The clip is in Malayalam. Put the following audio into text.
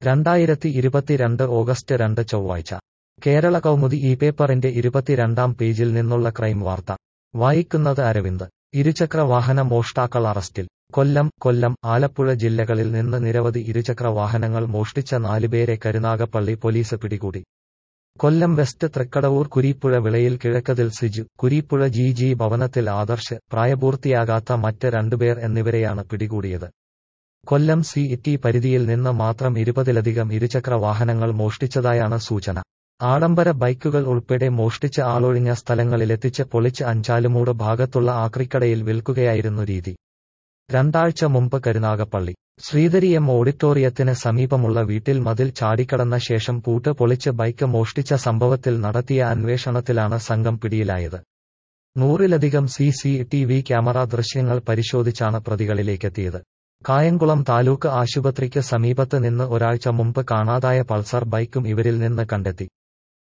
രണ്ടായിരത്തി ഇരുപത്തിരണ്ട് ഓഗസ്റ്റ് രണ്ട് ചൊവ്വാഴ്ച കേരള കൗമുദി ഈ പേപ്പറിന്റെ ഇരുപത്തിരണ്ടാം പേജിൽ നിന്നുള്ള ക്രൈം വാർത്ത വായിക്കുന്നത് അരവിന്ദ് ഇരുചക്ര വാഹന മോഷ്ടാക്കൾ അറസ്റ്റിൽ കൊല്ലം കൊല്ലം ആലപ്പുഴ ജില്ലകളിൽ നിന്ന് നിരവധി ഇരുചക്ര വാഹനങ്ങൾ മോഷ്ടിച്ച നാലുപേരെ കരുനാഗപ്പള്ളി പോലീസ് പിടികൂടി കൊല്ലം വെസ്റ്റ് തൃക്കടവൂർ കുരീപ്പുഴ വിളയിൽ കിഴക്കതിൽ സിജു കുരീപ്പുഴ ജി ജി ഭവനത്തിൽ ആദർശ് പ്രായപൂർത്തിയാകാത്ത മറ്റ് രണ്ടുപേർ എന്നിവരെയാണ് പിടികൂടിയത് കൊല്ലം സി ടി പരിധിയിൽ നിന്ന് മാത്രം ഇരുപതിലധികം ഇരുചക്ര വാഹനങ്ങൾ മോഷ്ടിച്ചതായാണ് സൂചന ആഡംബര ബൈക്കുകൾ ഉൾപ്പെടെ മോഷ്ടിച്ച് ആളൊഴിഞ്ഞ സ്ഥലങ്ങളിലെത്തിച്ച് പൊളിച്ച് അഞ്ചാലുമൂട് ഭാഗത്തുള്ള ആക്രിക്കടയിൽ വിൽക്കുകയായിരുന്നു രീതി രണ്ടാഴ്ച മുമ്പ് കരുനാഗപ്പള്ളി ശ്രീധരി എം ഓഡിറ്റോറിയത്തിന് സമീപമുള്ള വീട്ടിൽ മതിൽ ചാടിക്കടന്ന ശേഷം പൂട്ട് പൊളിച്ച് ബൈക്ക് മോഷ്ടിച്ച സംഭവത്തിൽ നടത്തിയ അന്വേഷണത്തിലാണ് സംഘം പിടിയിലായത് നൂറിലധികം C C T V camera ദൃശ്യങ്ങൾ പരിശോധിച്ചാണ് പ്രതികളിലേക്കെത്തിയത് കായംകുളം താലൂക്ക് ആശുപത്രിക്ക് സമീപത്ത് നിന്ന് ഒരാഴ്ച മുമ്പ് കാണാതായ പൾസർ ബൈക്കും ഇവരിൽ നിന്ന് കണ്ടെത്തി